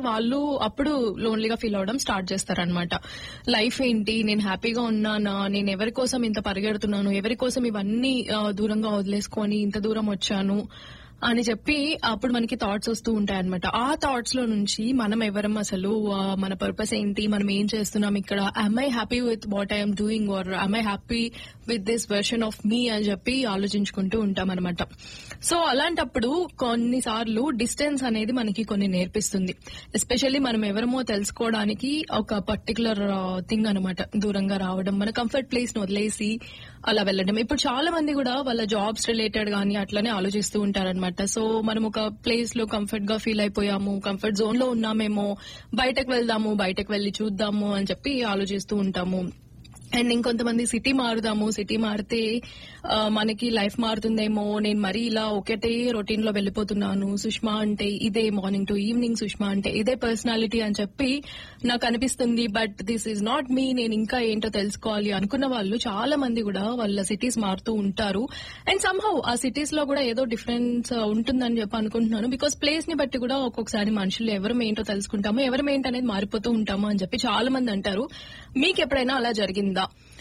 వాళ్ళు అప్పుడు లోన్లీగా ఫీల్ అవడం స్టార్ట్ చేస్తారనమాట లైఫ్ ఏంటి నేను హ్యాపీగా ఉన్నానా నేను ఎవరి కోసం ఇంత పరిగెడుతున్నాను ఎవరి కోసం ఇవన్నీ ఆ, దూరంగా వదిలేసుకొని ఇంత దూరం వచ్చాను అని చెప్పి అప్పుడు మనకి థాట్స్ వస్తూ ఉంటాయి అనమాట ఆ థాట్స్ లో నుంచి మనం ఎవరం అసలు ఆ, మన పర్పస్ ఏంటి మనం ఏం చేస్తున్నాం ఇక్కడ I happy with what I'm doing or I happy with this version of me అని చెప్పి ఆలోచించుకుంటూ ఉంటాం అనమాట సో అలాంటప్పుడు కొన్నిసార్లు డిస్టెన్స్ అనేది మనకి కొన్ని నేర్పిస్తుంది ఎస్పెషల్లీ మనం ఎవరమో తెలుసుకోవడానికి ఒక పర్టికులర్ థింగ్ అనమాట దూరంగా రావడం మన కంఫర్ట్ ప్లేస్ ని వదిలేసి అలా వెళ్ళడం ఇప్పుడు చాలా మంది కూడా వాళ్ళ జాబ్స్ రిలేటెడ్ గానీ అట్లనే ఆలోచిస్తూ ఉంటారనమాట సో మనం ఒక ప్లేస్ లో కంఫర్ట్ గా ఫీల్ అయిపోయాము కంఫర్ట్ జోన్ లో ఉన్నామేమో బయటకు వెళ్దాము బయటకు వెళ్లి చూద్దాము అని చెప్పి ఆలోచిస్తూ ఉంటాము అండ్ ఇంకొంతమంది సిటీ మారుదాము సిటీ మారితే ఆ, మనకి లైఫ్ మారుతుందేమో నేను మరీ ఇలా ఒకటే రొటీన్ లో వెళ్ళిపోతున్నాను సుష్మా అంటే ఇదే మార్నింగ్ టు ఈవినింగ్ సుష్మా అంటే ఇదే పర్సనాలిటీ అని చెప్పి నాకు అనిపిస్తుంది but this is not me నేను ఇంకా ఏంటో తెలుసుకోవాలి అనుకున్న వాళ్ళు చాలా మంది కూడా వాళ్ళ సిటీస్ మారుతూ ఉంటారు అండ్ సంహౌ ఆ సిటీస్ లో కూడా ఏదో డిఫరెన్స్ ఉంటుందని చెప్పి అనుకుంటున్నాను బికాస్ ప్లేస్ ని బట్టి కూడా ఒక్కొక్కసారి మనుషులు ఎవరం ఏంటో తెలుసుకుంటాము ఎవరం ఏంటనేది మారిపోతూ ఉంటాము అని చెప్పి చాలా మంది అంటారు మీకు ఎప్పుడైనా అలా జరిగిందా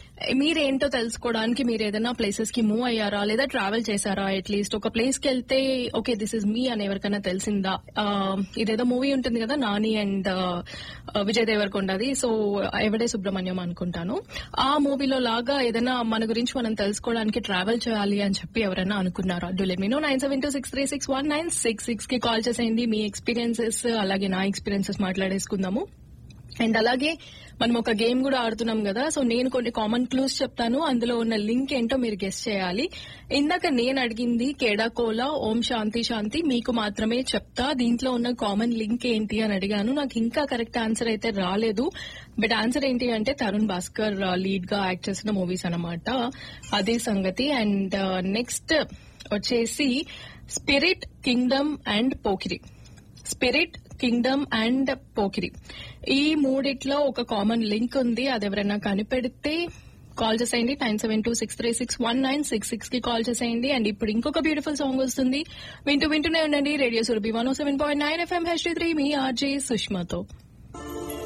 మీరేంటో తెలుసుకోవడానికి మీరు ఏదైనా ప్లేసెస్ కి మూవ్ అయ్యారా లేదా ట్రావెల్ చేశారా అట్లీస్ట్ ఒక ప్లేస్ కి వెళ్తే ఓకే దిస్ ఇస్ మీ అని ఎవరికైనా తెలిసిందా ఆ, ఇదేదో మూవీ ఉంటుంది కదా నాని అండ్ విజయ్ దేవరకొండది సో ఎవడే సుబ్రహ్మణ్యం అనుకుంటాను ఆ మూవీలో లాగా ఏదైనా మన గురించి మనం తెలుసుకోవడానికి ట్రావెల్ చేయాలి అని చెప్పి ఎవరైనా అనుకున్నారా do let me know nine seven two six three six one nine six six కి కాల్ చేసేయండి మీ ఎక్స్పీరియన్సెస్ అలాగే నా ఎక్స్పీరియన్సెస్ మాట్లాడేసుకుందాము అండ్ అలాగే మనం ఒక గేమ్ కూడా ఆడుతున్నాం కదా సో నేను కొన్ని కామన్ క్లూస్ చెప్తాను అందులో ఉన్న లింక్ ఏంటో మీరు గెస్ట్ చేయాలి ఇందాక నేను అడిగింది కేడా కోలా ఓం శాంతి శాంతి మీకు మాత్రమే చెప్తా దీంట్లో ఉన్న కామన్ లింక్ ఏంటి అని అడిగాను నాకు ఇంకా కరెక్ట్ ఆన్సర్ అయితే రాలేదు బట్ ఆన్సర్ ఏంటి అంటే తరుణ్ భాస్కర్ లీడ్ గా యాక్ట్ చేసిన మూవీస్ అన్నమాట అదే సంగతి అండ్ నెక్స్ట్ వచ్చేసి Spirit Kingdom and Pokiri Spirit Kingdom and Pokiri ఈ మూడిట్లో ఒక కామన్ లింక్ ఉంది అది ఎవరైనా కనిపెడితే కాల్ చేసేయండి nine seven two six three six one nine six six కి కాల్ చేసేయండి అండ్ ఇప్పుడు ఇంకొక బ్యూటిఫుల్ సాంగ్ వస్తుంది వింటూ వింటూనే ఉండండి radio Surabhi one seven point nine FM H three మీ ఆర్జే సుష్మాతో